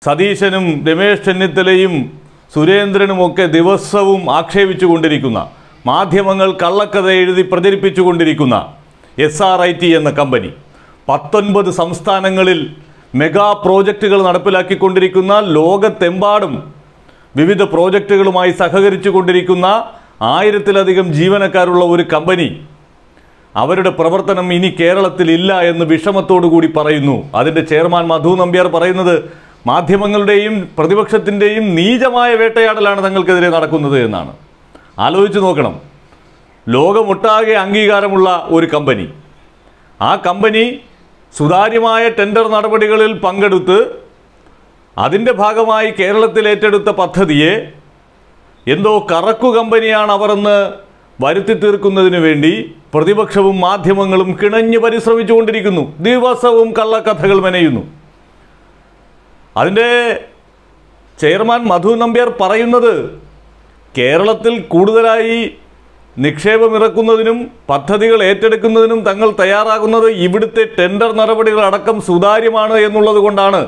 സതീശനും രമേശ് ചെന്നിത്തലയും സുരേന്ദ്രനുമൊക്കെ ദിവസവും ആക്ഷേപിച്ചു കൊണ്ടിരിക്കുന്ന മാധ്യമങ്ങൾ കള്ളക്കഥ എഴുതി പ്രചരിപ്പിച്ചു കൊണ്ടിരിക്കുന്ന എസ് ആർ ഐ ടി എന്ന കമ്പനി പത്തൊൻപത് സംസ്ഥാനങ്ങളിൽ മെഗാ പ്രോജക്റ്റുകൾ നടപ്പിലാക്കിക്കൊണ്ടിരിക്കുന്ന ലോകത്തെമ്പാടും വിവിധ പ്രോജക്റ്റുകളുമായി സഹകരിച്ചു കൊണ്ടിരിക്കുന്ന ആയിരത്തിലധികം ജീവനക്കാരുള്ള ഒരു കമ്പനി അവരുടെ പ്രവർത്തനം ഇനി കേരളത്തിൽ ഇല്ല എന്ന് വിഷമത്തോടു കൂടി പറയുന്നു അതിൻ്റെ ചെയർമാൻ മധു നമ്പ്യാർ പറയുന്നത് മാധ്യമങ്ങളുടെയും പ്രതിപക്ഷത്തിൻ്റെയും നീചമായ വേട്ടയാടലാണ് തങ്ങൾക്കെതിരെ നടക്കുന്നത് എന്നാണ് ആലോചിച്ച് നോക്കണം ലോകമൊട്ടാകെ അംഗീകാരമുള്ള ഒരു കമ്പനി ആ കമ്പനി സുതാര്യമായ ടെൻഡർ നടപടികളിൽ പങ്കെടുത്ത് അതിൻ്റെ ഭാഗമായി കേരളത്തിൽ ഏറ്റെടുത്ത പദ്ധതിയെ എന്തോ കറക്കു കമ്പനിയാണ് അവരെന്ന് വരുത്തി തീർക്കുന്നതിന് വേണ്ടി പ്രതിപക്ഷവും മാധ്യമങ്ങളും കിണഞ്ഞു പരിശ്രമിച്ചുകൊണ്ടിരിക്കുന്നു ദിവസവും കള്ളക്കഥകൾ മെനയുന്നു അതിൻ്റെ ചെയർമാൻ മധു നമ്പ്യാർ പറയുന്നത് കേരളത്തിൽ കൂടുതലായി നിക്ഷേപം ഇറക്കുന്നതിനും പദ്ധതികൾ ഏറ്റെടുക്കുന്നതിനും തങ്ങൾ തയ്യാറാകുന്നത് ഇവിടുത്തെ ടെൻഡർ നടപടികൾ അടക്കം സുതാര്യമാണ് എന്നുള്ളത് കൊണ്ടാണ്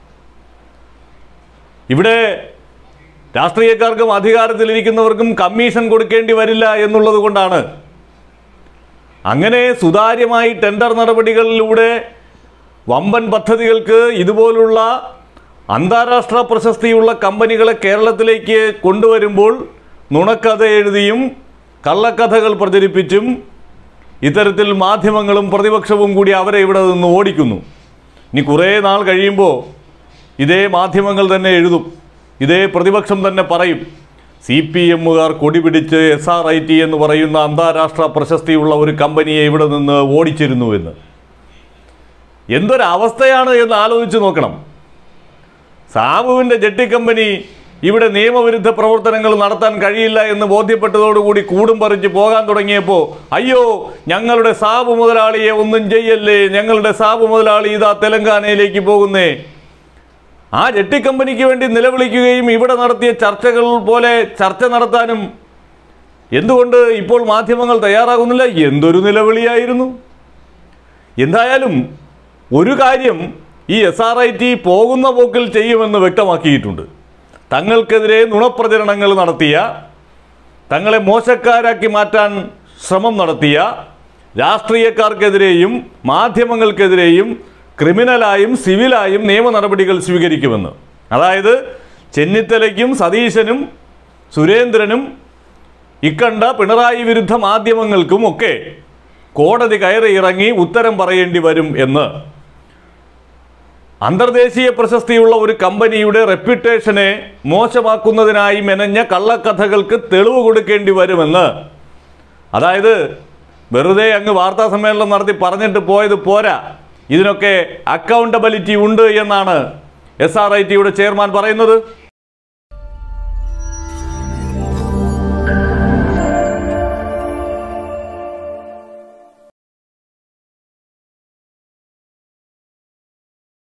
ഇവിടെ രാഷ്ട്രീയക്കാർക്കും അധികാരത്തിലിരിക്കുന്നവർക്കും കമ്മീഷൻ കൊടുക്കേണ്ടി വരില്ല എന്നുള്ളത് കൊണ്ടാണ് അങ്ങനെ സുതാര്യമായി ടെൻഡർ നടപടികളിലൂടെ വമ്പൻ പദ്ധതികൾക്ക് ഇതുപോലുള്ള അന്താരാഷ്ട്ര പ്രശസ്തിയുള്ള കമ്പനികളെ കേരളത്തിലേക്ക് കൊണ്ടുവരുമ്പോൾ നുണക്കഥ എഴുതിയും കള്ളക്കഥകൾ പ്രചരിപ്പിച്ചും ഇത്തരത്തിൽ മാധ്യമങ്ങളും പ്രതിപക്ഷവും കൂടി അവരെ ഇവിടെ നിന്ന് ഓടിക്കുന്നു ഇനി കുറേ നാൾ കഴിയുമ്പോൾ ഇതേ മാധ്യമങ്ങൾ തന്നെ എഴുതും ഇതേ പ്രതിപക്ഷം തന്നെ പറയും സി പി എമ്മുകാർ കൊടി പിടിച്ച് എസ് ആർ ഐ ടി എന്ന് പറയുന്ന അന്താരാഷ്ട്ര പ്രശസ്തിയുള്ള ഒരു കമ്പനിയെ ഇവിടെ നിന്ന് ഓടിച്ചിരുന്നു എന്ന് എന്തൊരവസ്ഥയാണ് എന്ന് ആലോചിച്ച് നോക്കണം സാബുവിൻ്റെ ജെട്ടി കമ്പനി ഇവിടെ നിയമവിരുദ്ധ പ്രവർത്തനങ്ങൾ നടത്താൻ കഴിയില്ല എന്ന് ബോധ്യപ്പെട്ടതോടുകൂടി കൂടും പറിച്ച് പോകാൻ തുടങ്ങിയപ്പോൾ അയ്യോ ഞങ്ങളുടെ സാബു മുതലാളിയെ ഒന്നും ചെയ്യല്ലേ ഞങ്ങളുടെ സാബു മുതലാളി ഇതാ തെലങ്കാനയിലേക്ക് പോകുന്നേ ആ ജെട്ടി കമ്പനിക്ക് വേണ്ടി നിലവിളിക്കുകയും ഇവിടെ നടത്തിയ ചർച്ചകൾ പോലെ ചർച്ച നടത്താനും എന്തുകൊണ്ട് ഇപ്പോൾ മാധ്യമങ്ങൾ തയ്യാറാകുന്നില്ല എന്തൊരു നിലവിളിയായിരുന്നു എന്തായാലും ഒരു കാര്യം ഈ എസ് ആർ ഐ ടി പോകുന്ന പോക്കിൽ ചെയ്യുമെന്ന് വ്യക്തമാക്കിയിട്ടുണ്ട് തങ്ങൾക്കെതിരെ നുണപ്രചരണങ്ങൾ നടത്തിയ തങ്ങളെ മോശക്കാരാക്കി മാറ്റാൻ ശ്രമം നടത്തിയ രാഷ്ട്രീയക്കാർക്കെതിരെയും മാധ്യമങ്ങൾക്കെതിരെയും ക്രിമിനലായും സിവിലായും നിയമ നടപടികൾ സ്വീകരിക്കുമെന്ന് അതായത് ചെന്നിത്തലയ്ക്കും സതീശനും സുരേന്ദ്രനും ഇക്കണ്ട പിണറായി വിരുദ്ധ മാധ്യമങ്ങൾക്കും ഒക്കെ കോടതി കയറി ഇറങ്ങി ഉത്തരം പറയേണ്ടി വരും എന്ന് അന്തർദേശീയ പ്രശസ്തിയുള്ള ഒരു കമ്പനിയുടെ റെപ്യൂട്ടേഷനെ മോശമാക്കുന്നതിനായി മെനഞ്ഞ കള്ളക്കഥകൾക്ക് തെളിവ് കൊടുക്കേണ്ടി വരുമെന്ന് അതായത് വെറുതെ അങ്ങ് വാർത്താ സമ്മേളനം നടത്തി പറഞ്ഞിട്ട് പോയത് പോരാ ഇതിനൊക്കെ അക്കൗണ്ടബിലിറ്റി ഉണ്ട് എന്നാണ് എസ് ആർ ഐ ടിയുടെ ചെയർമാൻ പറയുന്നത്